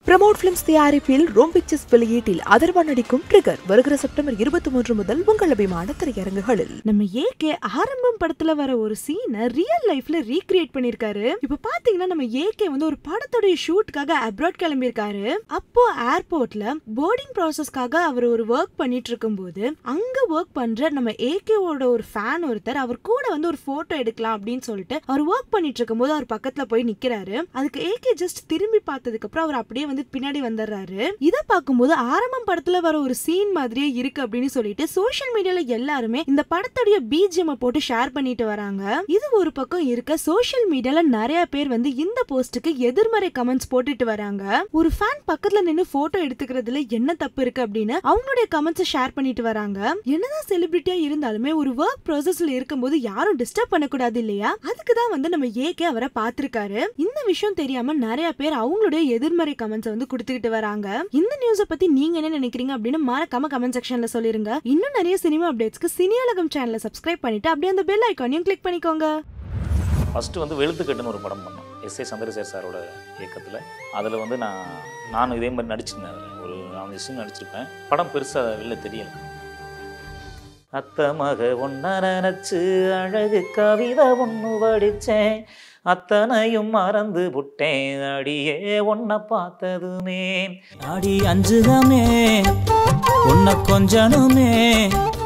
Pramod films தயாரிப்பில் Rome pictures வெளியீட்டில் அதர்வா நடிக்கும் ட்ரிகர் வருகிற செப்டம்பர் இருபத்தி மூன்று முதல் உங்கள் அபிமான திரையரங்குகளில் நம்ம ஏகே ஆரம்பம் படத்துல வர ஒரு சீனை ரியல் லைஃப்ல ரீக்ரியேட் பண்ணிருக்காரு இப்ப பாத்தீங்கன்னா நம்ம ஏகே வந்து ஒரு படத்தோடைய ஷூட்காக அப்ராட் கிளம்பியிருக்காரு அப்போ ஏர்போர்ட்ல போர்டிங் ப்ராசஸ்க்காக அவர் ஒரு ஒர்க் பண்ணிட்டு இருக்கும்போது அங்க ஒர்க் பண்ற நம்ம ஏகேவோட ஒரு ஃபேன் ஒருத்தர் அவர் கூட வந்து ஒரு போட்டோ எடுக்கலாம் அப்படின்னு சொல்லிட்டு அவர் ஒர்க் பண்ணிட்டு இருக்கும்போது அவர் பக்கத்துல போய் நிக்கிறாரு அதுக்கு ஏகே ஜஸ்ட் திரும்பி பார்த்ததுக்கு அப்புறம் அவர் அப்படியே வந்து பின்னாடி வந்துடுறாரு இத பார்க்கும்போது ஆரம்பம் படத்துல வர ஒரு சீன் மாதிரியே இருக்கு அப்படின்னு சொல்லிட்டு சோஷியல் மீடியால எல்லாருமே இந்த படத்துடைய பிஜிஎம் போட்டு ஷேர் பண்ணிட்டு வராங்க இது ஒரு பக்கம் இருக்க சோஷியல் மீடியால நிறைய பேர் வந்து இந்த போஸ்டுக்கு எதிர்மறை கமெண்ட்ஸ் போட்டுட்டு வராங்க ஒரு ஃபேன் பக்கத்துல நின்னு போட்டோ எடுத்துக்கிறதுல என்ன தப்பு இருக்கு அப்படின்னு அவங்களுடைய கமெண்ட்ஸ் ஷேர் பண்ணிட்டு வராங்க என்னதான் செலிபிரிட்டியா இருந்தாலுமே ஒரு ஒர்க் ப்ராசஸ்ல இருக்கும்போது யாரும் டிஸ்டர்ப் பண்ணக்கூடாது இல்லையா அதுக்கு தான் வந்து நம்ம ஏகே அவரை பார்த்திருக்காரு இந்த விஷயம் தெரியாம நிறைய பேர் அவங்களுடைய எதிர்மறை கமெண்ட்ஸ் வந்து கொடுத்துக்கிட்டு வராங்க இந்த நியூஸ பத்தி நீங்க என்ன நினைக்கிறீங்க அப்படின்னு மறக்காம கமெண்ட் செக்ஷன்ல சொல்லிருங்க இன்னும் நிறைய சினிமா அப்டேட்ஸ்க்கு சினியாலகம் சேனலை சப்ஸ்கிரைப் பண்ணிட்டு அப்படியே அந்த பெல் ஐக்கானையும் கிளிக் பண்ணிக்கோங்க ஃபஸ்ட்டு வந்து வெளுத்துக்கட்டுன்னு ஒரு படம் பண்ணோம் எஸ் ஏ சந்திரசேகர் சாரோட இயக்கத்தில் அதில் வந்து நான் நானும் இதே மாதிரி நடிச்சிருந்தேன் அதில் ஒரு நாலு சீன் நடிச்சிருப்பேன் படம் பெருசாக வெளில தெரியல அத்த மக ஒன்ன நினச்சி அழகு கவிதை ஒன்று படித்தேன் அத்தனையும் மறந்து புட்டேன் அடியே ஒன்ன பார்த்ததுமே அடி அஞ்சுதமே உன்னை கொஞ்சனுமே